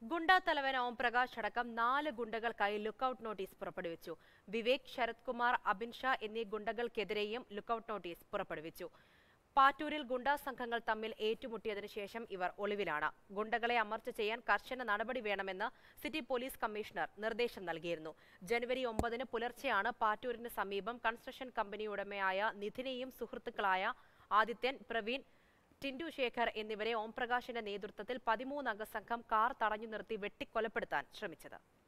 ഗുണ്ടാ തലവൻ ഓംപ്രകാശ് അടക്കം നാല് ഗുണ്ടകൾക്കായി ലുക്കൌട്ട് നോട്ടീസ് പുറപ്പെടുവിച്ചു വിവേക് ശരത് കുമാർ അബിൻ ഷാ എന്നീ ഗുണ്ടകൾക്കെതിരെയും ലുക്കൌട്ട് നോട്ടീസ് പുറപ്പെടുവിച്ചു പാറ്റൂരിൽ ഗുണ്ടാ സംഘങ്ങൾ തമ്മിൽ ഏറ്റുമുട്ടിയതിനു ശേഷം ഇവർ ഒളിവിലാണ് ഗുണ്ടകളെ അമർച്ച ചെയ്യാൻ കർശന നടപടി വേണമെന്ന് സിറ്റി പോലീസ് കമ്മീഷണർ നിർദ്ദേശം നൽകിയിരുന്നു ജനുവരി ഒമ്പതിന് പുലർച്ചെയാണ് പാറ്റൂരിന് സമീപം കൺസ്ട്രക്ഷൻ കമ്പനി ഉടമയായ നിധിനെയും സുഹൃത്തുക്കളായ ആദിത്യൻ പ്രവീൺ ടിൻഡു ശേഖർ എന്നിവരെ ഓംപ്രകാശിന്റെ നേതൃത്വത്തിൽ പതിമൂന്നംഗ സംഘം കാർ തടഞ്ഞു നിർത്തി വെട്ടിക്കൊലപ്പെടുത്താൻ ശ്രമിച്ചത്